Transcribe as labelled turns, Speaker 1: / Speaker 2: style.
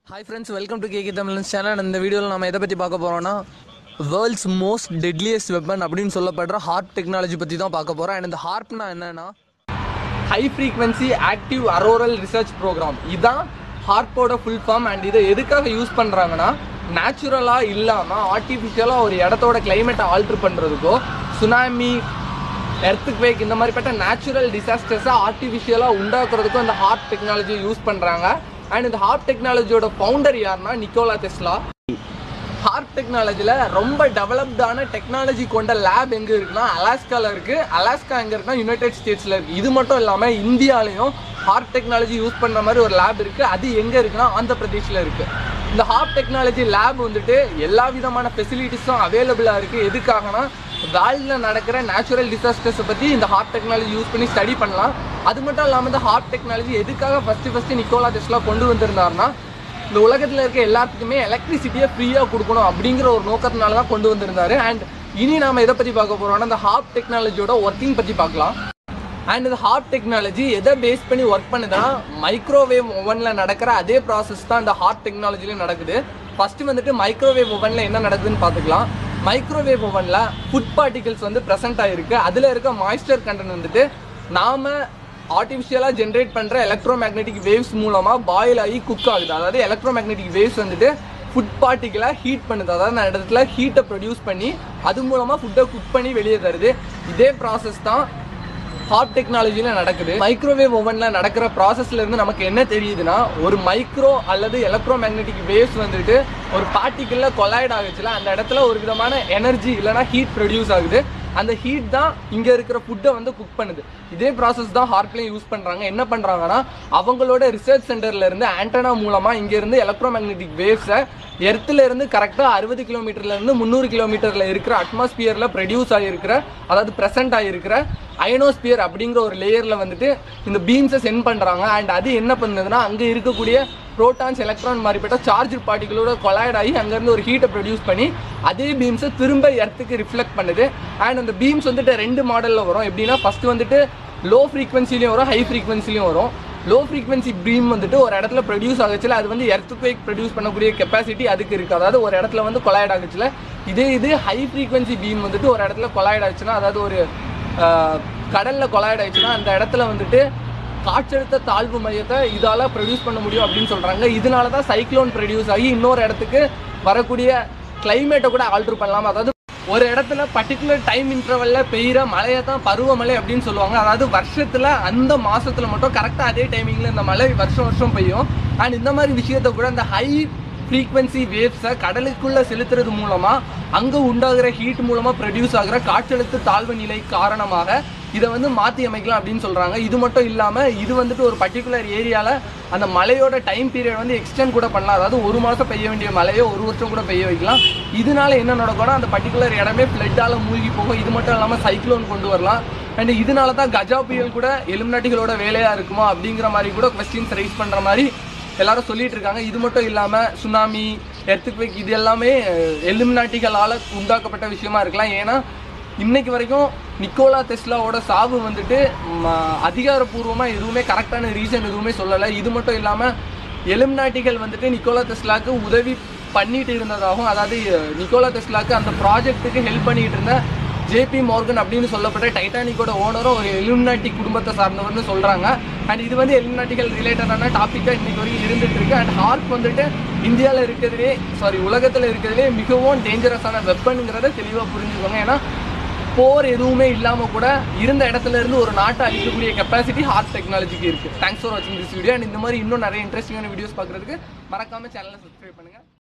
Speaker 1: hi friends welcome to KK Tamilans channel இந்த வீடியோவில் நம்ம எதை பற்றி பார்க்க போகிறோம்னா வேர்ல்ட்ஸ் மோஸ்ட் டெட்லியஸ்ட் வெப்பன் அப்படின்னு சொல்லப்படுற ஹார்ப் டெக்னாலஜி பற்றி தான் பார்க்க போகிறோம் அண்ட் இந்த ஹார்ப்னா என்னன்னா high frequency active auroral research program இதுதான் ஹார்ப்போட ஃபுல் ஃபார்ம் அண்ட் இதை எதுக்காக யூஸ் பண்ணுறாங்கன்னா நேச்சுரலாக இல்லாமல் ஆர்டிஃபிஷியலாக ஒரு இடத்தோட கிளைமேட்டை ஆல்ட்ரு பண்ணுறதுக்கோ சுனாமி எர்த்துக்வேக் இந்த மாதிரிப்பட்ட நேச்சுரல் டிசாஸ்டர்ஸை ஆர்டிஃபிஷியலாக உண்டாக்குறதுக்கும் இந்த ஹார்ப் டெக்னாலஜியை யூஸ் பண்ணுறாங்க அண்ட் இந்த ஹார்ப் டெக்னாலஜியோட ஃபவுண்டர் யாருன்னா நிக்கோலா டெஸ்லா ஹார்ப் டெக்னாலஜியில் ரொம்ப டெவலப்டான டெக்னாலஜி கொண்ட லேப் எங்கே இருக்குன்னா அலாஸ்காவில் இருக்குது அலாஸ்கா எங்கே இருக்குன்னா யுனைடெட் ஸ்டேட்ஸில் இருக்குது இது மட்டும் இல்லாமல் இந்தியாலையும் ஹார்ப் டெக்னாலஜி யூஸ் பண்ணுற மாதிரி ஒரு லேப் இருக்குது அது எங்கே இருக்குன்னா ஆந்திர பிரதேஷில் இருக்குது இந்த ஹார்ப் டெக்னாலஜி லேப் வந்துட்டு எல்லா விதமான ஃபெசிலிட்டிஸும் அவைலபிளாக இருக்குது எதுக்காகனா வேர்ல்டில் நடக்கிற நேச்சுரல் டிசாஸ்டர்ஸை பற்றி இந்த ஹார்ப் டெக்னாலஜி யூஸ் பண்ணி ஸ்டடி பண்ணலாம் அது மட்டும் இல்லாமல் இந்த ஹார்ப் டெக்னாலஜி எதுக்காக ஃபஸ்ட்டு ஃபஸ்ட்டு நிக்கோலா டெஸ்லா கொண்டு வந்திருந்தாருன்னா இந்த உலகத்தில் இருக்க எல்லாத்துக்குமே எலக்ட்ரிசிட்டியை ஃப்ரீயாக கொடுக்கணும் அப்படிங்கிற ஒரு நோக்கத்தினால தான் கொண்டு வந்திருந்தாரு அண்ட் இனி நாம எதை பற்றி பார்க்க போகிறோம்னா இந்த ஹார்ப் டெக்னாலஜியோட ஒர்க்கிங் பற்றி பார்க்கலாம் அண்ட் இந்த ஹார்ப் டெக்னாலஜி எதை பேஸ் பண்ணி ஒர்க் பண்ணுதுன்னா மைக்ரோவேவ் ஓவனில் நடக்கிற அதே ப்ராசஸ் தான் இந்த ஹார்ப் டெக்னாலஜிலையும் நடக்குது ஃபர்ஸ்ட் வந்துட்டு மைக்ரோவேவ் ஓவனில் என்ன நடக்குதுன்னு பார்த்துக்கலாம் மைக்ரோவேவ் ஓவனில் ஃபுட் பார்ட்டிகல்ஸ் வந்து ப்ரெசென்ட் ஆகிருக்கு அதில் இருக்க மாய்ஸ்டர் கண்டென்ட் வந்துட்டு நாம ஆர்டிஃபிஷியலாக ஜென்ரேட் பண்ணுற எலக்ட்ரோ மேக்னெட்டிக் வேவ்ஸ் மூலமாக பாயில் ஆகி குக் ஆகுது அதாவது எலக்ட்ரோ மேக்னெட்டிக் வேவ்ஸ் வந்துட்டு ஃபுட் பார்ட்டிக்கலாக ஹீட் பண்ணுது அதாவது அந்த இடத்துல ஹீட்டை ப்ரொடியூஸ் பண்ணி அது மூலமாக ஃபுட்டை குக் பண்ணி வெளியே தருது இதே ப்ராசஸ் தான் ஹாட் டெக்னாலஜியில் நடக்குது மைக்ரோவேவ் ஓவனில் நடக்கிற ப்ராசஸ்ல இருந்து நமக்கு என்ன தெரியுதுன்னா ஒரு மைக்ரோ அல்லது எலக்ட்ரோ மேக்னெட்டிக் வேவ்ஸ் வந்துட்டு ஒரு பார்ட்டிக்கலில் கொலாய்ட் ஆகுச்சுல அந்த இடத்துல ஒரு விதமான எனர்ஜி இல்லைனா ஹீட் ப்ரொடியூஸ் ஆகுது அந்த ஹீட் தான் இங்கே இருக்கிற ஃபுட்டை வந்து குக் பண்ணுது இதே ப்ராசஸ் தான் ஹார்ப்லையும் யூஸ் பண்ணுறாங்க என்ன பண்ணுறாங்கன்னா அவங்களோட ரிசர்ச் சென்டர்ல இருந்து ஆண்டனா மூலமாக இங்கேருந்து எலக்ட்ரோ மேக்னெட்டிக் வேவ்ஸை எர்த்துல இருந்து கரெக்டாக அறுபது கிலோமீட்டர்ல இருந்து முந்நூறு கிலோமீட்டர்ல இருக்கிற அட்மாஸ்பியர்ல ப்ரொடியூஸ் ஆகிருக்கிற அதாவது ப்ரெசென்ட் ஆகிருக்கிற அயனோஸ்பியர் அப்படிங்கிற ஒரு லேயர்ல வந்துட்டு இந்த பீம்ஸை சென்ட் பண்றாங்க அண்ட் அது என்ன பண்ணுதுன்னா அங்கே இருக்கக்கூடிய புரோட்டான்ஸ் எலக்ட்ரான் மாதிரிப்பட்ட சார்ஜ் பார்ட்டிகளோட கொலாய்ட் ஆகி அங்கேருந்து ஒரு ஹீட்டை ப்ரொடியூஸ் பண்ணி அதே பீம்ஸை திரும்ப எர்த்துக்கு ரிஃப்ளெக்ட் பண்ணுது அண்ட் அந்த பீம்ஸ் வந்துட்டு ரெண்டு மாடலில் வரும் எப்படின்னா ஃபர்ஸ்ட் வந்துட்டு லோ ஃப்ரீக்வன்சிலையும் வரும் ஹை ஃப்ரீக்வன்சிலையும் வரும் லோ ஃப்ரீக்வன்சி பீம் வந்துட்டு ஒரு இடத்துல ப்ரொடியூஸ் ஆகுச்சுல அது வந்து எர்த்துக்வேக் ப்ரொடியூஸ் பண்ணக்கூடிய கெப்பாசிட்டி அதுக்கு இருக்குது அதாவது ஒரு இடத்துல வந்து கொலாய்ட் ஆகுச்சுல இதே இது ஹை ஃப்ரீக்வன்சி பீம் வந்துட்டு ஒரு இடத்துல கொலாய்ட் ஆச்சுன்னா அதாவது ஒரு கடலில் கொலாய்ட் ஆயிடுச்சுன்னா அந்த இடத்துல வந்துட்டு காற்றழுத்த தாழ்வு மையத்தை இதால ப்ரொடியூஸ் பண்ண முடியும் அப்படின்னு சொல்றாங்க இதனால தான் சைக்ளோன் ப்ரொடியூஸ் ஆகி இன்னொரு இடத்துக்கு வரக்கூடிய கிளைமேட்டை கூட ஆல்டர் பண்ணலாம் அதாவது ஒரு இடத்துல பர்டிகுலர் டைம் இன்டர்வல்ல பெய்கிற மழையை தான் பருவமழை அப்படின்னு சொல்லுவாங்க அதாவது வருஷத்துல அந்த மாசத்துல மட்டும் கரெக்டாக அதே டைமிங்ல இந்த மழை வருஷம் வருஷம் பெய்யும் அண்ட் இந்த மாதிரி விஷயத்த கூட இந்த ஹை ஃப்ரீக்வன்சி வேவ்ஸை கடலுக்குள்ள செலுத்துறது மூலமா அங்க உண்டாகிற ஹீட் மூலமா ப்ரொடியூஸ் ஆகிற காற்றழுத்த தாழ்வு நிலை காரணமாக இதை வந்து மாற்றி அமைக்கலாம் அப்படின்னு சொல்றாங்க இது மட்டும் இல்லாம இது வந்துட்டு ஒரு பர்டிகுலர் ஏரியால அந்த மழையோட டைம் பீரியட் வந்து எக்ஸ்டெண்ட் கூட பண்ணலாம் அதாவது ஒரு மாதம் பெய்ய வேண்டிய மழையோ ஒரு வருஷம் கூட பெய்ய வைக்கலாம் இதனால என்ன நடக்கும்னா அந்த பர்டிகுலர் இடமே ஃப்ளட்டால மூழ்கி போகும் இது மட்டும் இல்லாமல் சைக்ளோன் கொண்டு வரலாம் அண்ட் இதனால தான் கஜா புயல் கூட எலுமினாட்டிகளோட வேலையா இருக்குமா அப்படிங்கிற மாதிரி கூட கொஸ்டின்ஸ் ரைஸ் பண்ற மாதிரி எல்லாரும் சொல்லிட்டு இருக்காங்க இது மட்டும் இல்லாம சுனாமி எர்த்துக்வேக் இது எல்லாமே எலுமினாட்டிகளால் உண்டாக்கப்பட்ட விஷயமா இருக்கலாம் ஏன்னா இன்னைக்கு வரைக்கும் நிக்கோலா டெஸ்லாவோட சாவு வந்துட்டு ம, அதிகாரப்பூர்வமா எதுவுமே கரெக்டான ரீசன் எதுவுமே சொல்லலை இது மட்டும் இல்லாம எலுமினாட்டிகள் வந்துட்டு நிக்கோலா டெஸ்லாக்கு உதவி பண்ணிட்டு இருந்ததாகவும் அதாவது நிக்கோலா டெஸ்லாக்கு அந்த ப்ராஜெக்ட்டுக்கு ஹெல்ப் பண்ணிட்டு இருந்த ஜேபி மார்கன் அப்படின்னு சொல்லப்பட்ட டைட்டானிக்கோட ஓனரும் ஒரு எலுமினாட்டி குடும்பத்தை சார்ந்தவர்னு சொல்றாங்க அண்ட் இது வந்து எலுமினாட்டிகள் ரிலேட்டடான டாப்பிக்காக இன்னைக்கு வரைக்கும் இருந்துட்டு இருக்கு அண்ட் ஹார்ப் வந்துட்டு இந்தியாவில் இருக்கிறதுலே சாரி உலகத்தில் இருக்கிறதுலே மிகவும் டேஞ்சரஸான வெப்பனுங்கிறத தெளிவாக புரிஞ்சுக்கோங்க ஏன்னா போர் எதுவுமே இல்லாமல் கூட இருந்த இடத்துல இருந்து ஒரு நாட்டை அழிக்கக்கூடிய கெப்பாசிட்டி ஹார்ட் டெக்னாலஜிக்கு இருக்கு தேங்க்ஸ் ஃபார் வாட்சிங் திஸ் வீடியோ அண்ட் இந்த மாதிரி இன்னும் நிறைய இன்ட்ரெஸ்டிங்கான வீடியோஸ் பார்க்குறதுக்கு மறக்காம சேனலை சப்ஸ்கிரைப் பண்ணுங்க